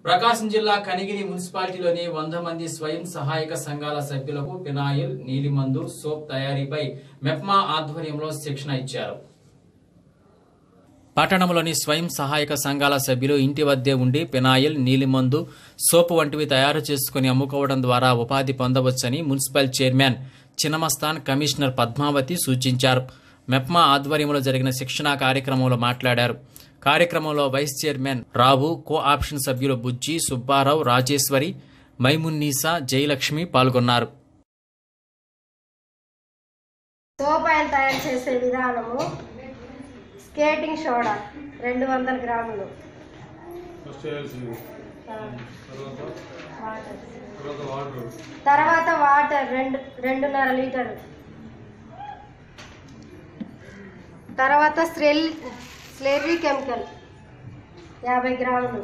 ప్రకాశం జిల్లా కనిగిరి మున్సిపాలిటీలోని వంద మంది స్వయం సహాయక సంఘాల సభ్యులకు పినాయిల్ నీలిమందు సోప్ తయారీపై మెప్మా ఆధ్వర్యంలో శిక్షణ ఇచ్చారు పట్టణంలోని స్వయం సహాయక సంఘాల సభ్యులు ఇంటి వద్దే ఉండి పినాయిల్ నీలిమందు సోపు వంటివి తయారు చేసుకుని అమ్ముకోవడం ద్వారా ఉపాధి పొందవచ్చని municipal chairman Chinamastan commissioner Padmavathi సూచించారు మెప్మా ఆధ్వర్యంలో జరిగిన శిక్షణా కార్యక్రమంలో మాట్లాడారు కార్యక్రమంలో vice chairman Rao co option సభ్యులు బుజ్జి సుబ్బారావు రాజేశ్వరి మైమున్నీసా జయలక్ష్మి పాల్గొన్నారు సోప్ ఆయిల్ తయారు చేసే విధానము స్కేటింగ్ సోడా రెండు వందల గ్రాములు ఫస్ట్ వేయాల్సింది ఆ, తర్వాత వాటర్. తర్వాత వాటర్ తర్వాత వాటర్ రెండు రెండున్నర లీటర్ తర్వాత స్రెల్ స్లెర్రీ కెమికల్ యాభై గ్రాములు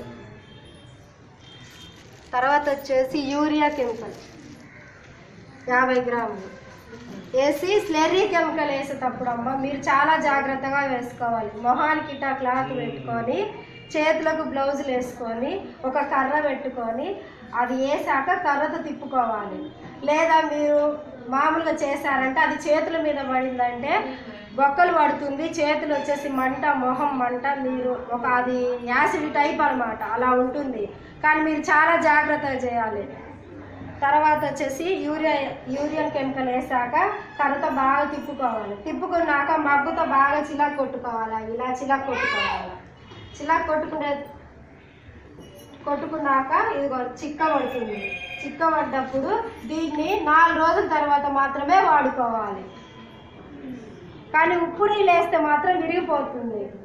తర్వాత వచ్చేసి యూరియా కెమికల్ యాభై గ్రాములు వేసి స్లెర్రీ కెమికల్ వేసేటప్పుడు అమ్మ మీరు చాలా జాగ్రత్తగా వేసుకోవాలి మొహానికి ఇట్లా క్లాత్ పెట్టుకొని చేతులకు బ్లౌజులు వేసుకొని ఒక కర్ర పెట్టుకొని అది వేసాక కర్రతో తిప్పుకోవాలి లేదా మీరు మామూలుగా చేశారంటే అది చేతుల మీద పడిందంటే బొక్కలు పడుతుంది చేతులు వచ్చేసి మంట మొహం మంట మీరు ఒక అది యాసిడ్ టైప్ అన్నమాట అలా ఉంటుంది కానీ మీరు చాలా జాగ్రత్తగా చేయాలి తర్వాత వచ్చేసి యూరియా యూరియన్ కెమికల్ వేసాక కర్రతో బాగా తిప్పుకోవాలి తిప్పుకున్నాక మగ్గుతో బాగా చిలాక్ కొట్టుకోవాలి ఇలా చిలాక్ కొట్టుకోవాలి చిలాక్ కొట్టుకునే కొట్టుకున్నాక ఇదిగో చిక్క పడుతుంది చిక్క పడ్డప్పుడు దీన్ని నాలుగు రోజుల తర్వాత మాత్రమే వాడుకోవాలి కానీ ఉప్పు నీళ్ళు వేస్తే మాత్రం విరిగిపోతుంది